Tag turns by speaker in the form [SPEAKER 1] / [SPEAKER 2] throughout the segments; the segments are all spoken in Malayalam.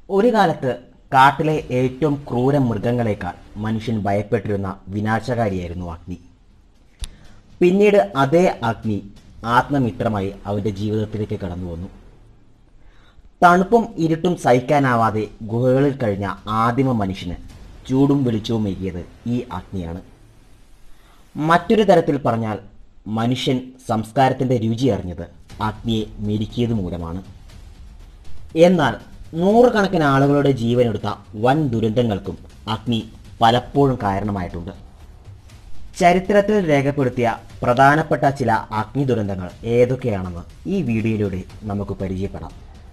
[SPEAKER 1] ഒരു കാലത്ത് കാട്ടിലെ ഏറ്റവും ക്രൂര മൃഗങ്ങളെക്കാൾ മനുഷ്യൻ ഭയപ്പെട്ടിരുന്ന വിനാശകാരിയായിരുന്നു അഗ്നി പിന്നീട് അതേ അഗ്നി ആത്മമിത്രമായി അവന്റെ ജീവിതത്തിലേക്ക് കടന്നു വന്നു തണുപ്പും ഇരുട്ടും സഹിക്കാനാവാതെ ഗുഹകളിൽ കഴിഞ്ഞ ആദിമ മനുഷ്യന് ചൂടും വെളിച്ചവും ഏകിയത് ഈ അഗ്നിയാണ് മറ്റൊരു തരത്തിൽ പറഞ്ഞാൽ മനുഷ്യൻ സംസ്കാരത്തിന്റെ രുചി അറിഞ്ഞത് അഗ്നിയെ മെരുക്കിയത് മൂലമാണ് എന്നാൽ നൂറുകണക്കിന് ആളുകളുടെ ജീവനെടുത്ത വൻ ദുരന്തങ്ങൾക്കും അഗ്നി പലപ്പോഴും കാരണമായിട്ടുണ്ട് ചരിത്രത്തിൽ രേഖപ്പെടുത്തിയ പ്രധാനപ്പെട്ട ചില അഗ്നി ദുരന്തങ്ങൾ ഏതൊക്കെയാണെന്ന് ഈ വീഡിയോയിലൂടെ നമുക്ക് പരിചയപ്പെടാം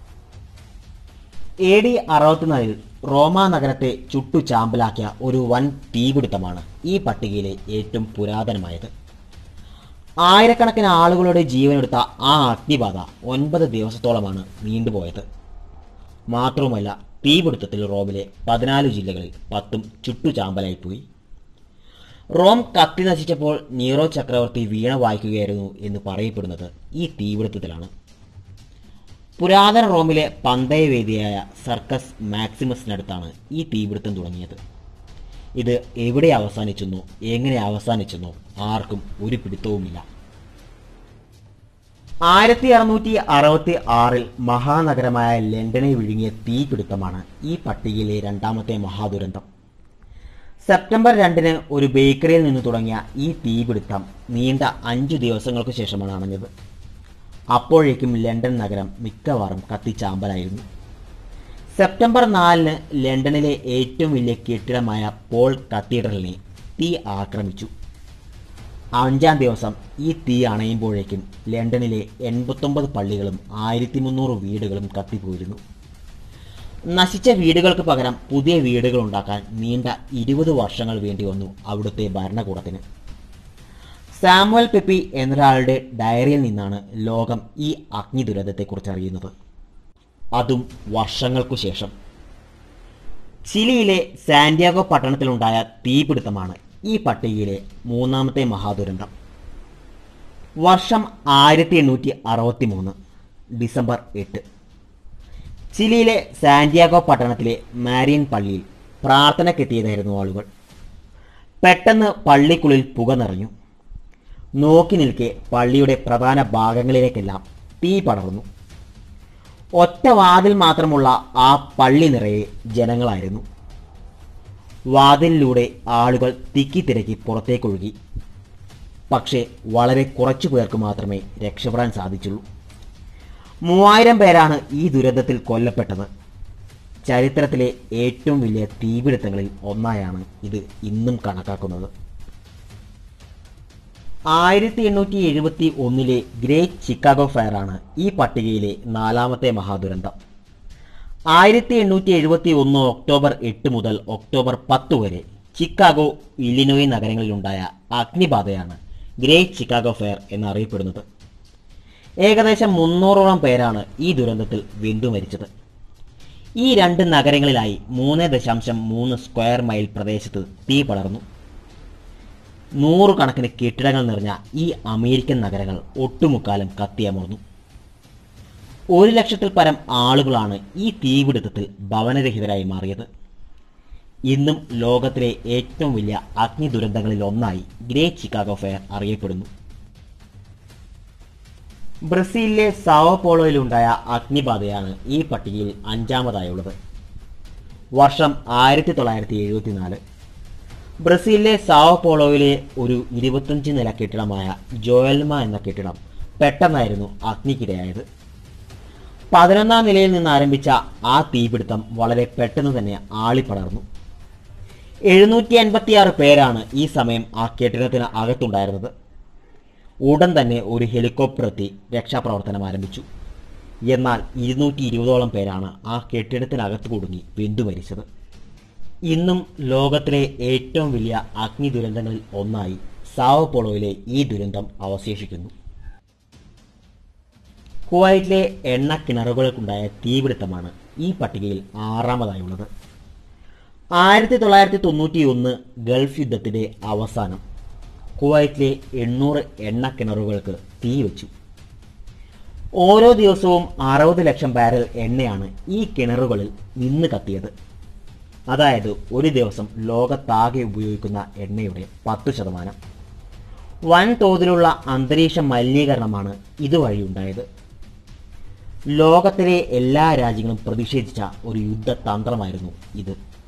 [SPEAKER 1] എ ഡി അറുപത്തിനാലിൽ റോമ നഗരത്തെ ചുട്ടു ചാമ്പലാക്കിയ ഒരു വൻ തീപിടുത്തമാണ് ഈ പട്ടികയിലെ ഏറ്റവും പുരാതനമായത് ആയിരക്കണക്കിന് ആളുകളുടെ ജീവനെടുത്ത ആ അഗ്നിബാധ ഒൻപത് ദിവസത്തോളമാണ് നീണ്ടുപോയത് മാത്രവുമല്ല തീപിടുത്തത്തിൽ റോമിലെ പതിനാല് ജില്ലകളിൽ പത്തും ചുട്ടുചാമ്പലായിപ്പോയി റോം കത്തി നശിച്ചപ്പോൾ നീറോ ചക്രവർത്തി വീണ വായിക്കുകയായിരുന്നു എന്ന് പറയപ്പെടുന്നത് ഈ തീപിടുത്തത്തിലാണ് പുരാതന റോമിലെ പന്തയവേദിയായ സർക്കസ് മാക്സിമസിനടുത്താണ് ഈ തീപിടുത്തം തുടങ്ങിയത് ഇത് എവിടെ അവസാനിച്ചെന്നോ എങ്ങനെ അവസാനിച്ചെന്നോ ആർക്കും ഒരു പിടുത്തവുമില്ല ആയിരത്തി അറുന്നൂറ്റി അറുപത്തി ആറിൽ മഹാനഗരമായ ലണ്ടനെ വിഴുങ്ങിയ തീപിടുത്തമാണ് ഈ പട്ടികയിലെ രണ്ടാമത്തെ മഹാദുരന്തം സെപ്റ്റംബർ രണ്ടിന് ഒരു ബേക്കറിയിൽ നിന്ന് തുടങ്ങിയ ഈ തീപിടുത്തം നീണ്ട അഞ്ചു ദിവസങ്ങൾക്ക് ശേഷമാണ് അണഞ്ഞത് അപ്പോഴേക്കും ലണ്ടൻ നഗരം മിക്കവാറും കത്തിച്ചാമ്പലായിരുന്നു സെപ്റ്റംബർ നാലിന് ലണ്ടനിലെ ഏറ്റവും വലിയ കെട്ടിടമായ പോൾ കത്തീഡ്രലിനെ തീ ആക്രമിച്ചു അഞ്ചാം ദിവസം ഈ തീ അണയുമ്പോഴേക്കും ലണ്ടനിലെ എൺപത്തൊമ്പത് പള്ളികളും ആയിരത്തി മുന്നൂറ് വീടുകളും കത്തിപ്പോയിരുന്നു നശിച്ച വീടുകൾക്ക് പകരം പുതിയ വീടുകൾ ഉണ്ടാക്കാൻ നീണ്ട ഇരുപത് വർഷങ്ങൾ വേണ്ടി വന്നു അവിടുത്തെ ഭരണകൂടത്തിന് സാമുവൽ പെപ്പി എന്നൊരാളുടെ ഡയറിയിൽ നിന്നാണ് ലോകം ഈ അഗ്നി ദുരന്തത്തെക്കുറിച്ച് അറിയുന്നത് അതും വർഷങ്ങൾക്കു ശേഷം ചിലിയിലെ സാന്റിയാഗോ പട്ടണത്തിലുണ്ടായ തീപിടുത്തമാണ് ഈ പട്ടികയിലെ മൂന്നാമത്തെ മഹാദുരന്തം വർഷം ആയിരത്തി എണ്ണൂറ്റി അറുപത്തി മൂന്ന് ഡിസംബർ എട്ട് ചിലിയിലെ സാന്റിയാഗോ പട്ടണത്തിലെ മാരിയൻ പള്ളിയിൽ പ്രാർത്ഥനയ്ക്കെത്തിയതായിരുന്നു ആളുകൾ പെട്ടെന്ന് പള്ളിക്കുള്ളിൽ പുക നിറഞ്ഞു നോക്കി നിൽക്കെ പള്ളിയുടെ പ്രധാന ഭാഗങ്ങളിലേക്കെല്ലാം തീ പടർന്നു ഒറ്റ വാതിൽ മാത്രമുള്ള ആ പള്ളി നിറയെ ജനങ്ങളായിരുന്നു വാതിലിലൂടെ ആളുകൾ തിക്കി തിരക്കി പുറത്തേക്കൊഴുകി പക്ഷേ വളരെ കുറച്ചു പേർക്ക് മാത്രമേ രക്ഷപ്പെടാൻ സാധിച്ചുള്ളൂ മൂവായിരം പേരാണ് ഈ ദുരന്തത്തിൽ കൊല്ലപ്പെട്ടത് ചരിത്രത്തിലെ ഏറ്റവും വലിയ തീപിടുത്തങ്ങളിൽ ഒന്നായാണ് ഇത് ഇന്നും കണക്കാക്കുന്നത് ആയിരത്തി എണ്ണൂറ്റി എഴുപത്തി ഒന്നിലെ ഗ്രേറ്റ് ചിക്കാഗോ ഫയർ ആണ് ഈ പട്ടികയിലെ നാലാമത്തെ മഹാദുരന്തം ആയിരത്തി എണ്ണൂറ്റി എഴുപത്തി ഒന്ന് ഒക്ടോബർ എട്ട് മുതൽ ഒക്ടോബർ പത്ത് വരെ ചിക്കാഗോ ഇല്ലിനോയ് നഗരങ്ങളിലുണ്ടായ അഗ്നിബാധയാണ് ഗ്രേറ്റ് ചിക്കാഗോ ഫയർ എന്നറിയപ്പെടുന്നത് ഏകദേശം മുന്നൂറോളം പേരാണ് ഈ ദുരന്തത്തിൽ വെന്തു മരിച്ചത് ഈ രണ്ട് നഗരങ്ങളിലായി മൂന്ന് ദശാംശം മൂന്ന് സ്ക്വയർ മൈൽ പ്രദേശത്ത് തീ പടർന്നു നൂറുകണക്കിന് കെട്ടിടങ്ങൾ നിറഞ്ഞ ഈ അമേരിക്കൻ നഗരങ്ങൾ ഒട്ടുമുക്കാലും കത്തിയമർന്നു ഒരു ലക്ഷത്തിൽ പരം ആളുകളാണ് ഈ തീപിടുത്തത്തിൽ ഭവനരഹിതരായി മാറിയത് ഇന്നും ലോകത്തിലെ ഏറ്റവും വലിയ അഗ്നി ദുരന്തങ്ങളിൽ ഒന്നായി ഗ്രേറ്റ് ചിക്കാഗോ ഫെയർ അറിയപ്പെടുന്നു ബ്രസീലിലെ സാവോ പോളോയിലുണ്ടായ അഗ്നിബാധയാണ് ഈ പട്ടികയിൽ അഞ്ചാമതായുള്ളത് വർഷം ആയിരത്തി തൊള്ളായിരത്തി എഴുപത്തിനാല് ബ്രസീലിലെ സാവോ പോളോയിലെ ഒരു ഇരുപത്തഞ്ച് നില കെട്ടിടമായ ജോയൽമ എന്ന കെട്ടിടം പെട്ടെന്നായിരുന്നു അഗ്നിക്കിരയായത് പതിനൊന്നാം നിലയിൽ നിന്ന് ആരംഭിച്ച ആ തീപിടുത്തം വളരെ പെട്ടെന്ന് തന്നെ ആളിപ്പടർന്നു എഴുന്നൂറ്റി അൻപത്തിയാറ് പേരാണ് ഈ സമയം ആ കെട്ടിടത്തിന് അകത്തുണ്ടായിരുന്നത് ഉടൻ തന്നെ ഒരു ഹെലികോപ്റ്റർ എത്തി രക്ഷാപ്രവർത്തനം ആരംഭിച്ചു എന്നാൽ ഇരുന്നൂറ്റി ഇരുപതോളം പേരാണ് ആ കെട്ടിടത്തിനകത്ത് കുടുങ്ങി വെന്തു മരിച്ചത് ഇന്നും ലോകത്തിലെ ഏറ്റവും വലിയ അഗ്നി ദുരന്തങ്ങളിൽ ഒന്നായി സാവോ പോളോയിലെ ഈ ദുരന്തം അവശേഷിക്കുന്നു കുവൈറ്റിലെ എണ്ണ കിണറുകൾക്കുണ്ടായ തീപിടുത്തമാണ് ഈ പട്ടികയിൽ ആറാമതായുള്ളത് ആയിരത്തി തൊള്ളായിരത്തി തൊണ്ണൂറ്റി ഒന്ന് ഗൾഫ് യുദ്ധത്തിന്റെ അവസാനം കുവൈറ്റിലെ എണ്ണൂറ് എണ്ണ കിണറുകൾക്ക് തീ വെച്ചു ഓരോ ദിവസവും അറുപത് ലക്ഷം ബാരൽ എണ്ണയാണ് ഈ കിണറുകളിൽ നിന്ന് കത്തിയത് അതായത് ഒരു ദിവസം ലോകത്താകെ ഉപയോഗിക്കുന്ന എണ്ണയുടെ പത്ത് ശതമാനം വൻതോതിലുള്ള അന്തരീക്ഷ മലിനീകരണമാണ് ഇതുവഴി ഉണ്ടായത് ലോകത്തിലെ എല്ലാ രാജ്യങ്ങളും പ്രതിഷേധിച്ച ഒരു യുദ്ധതന്ത്രമായിരുന്നു ഇത്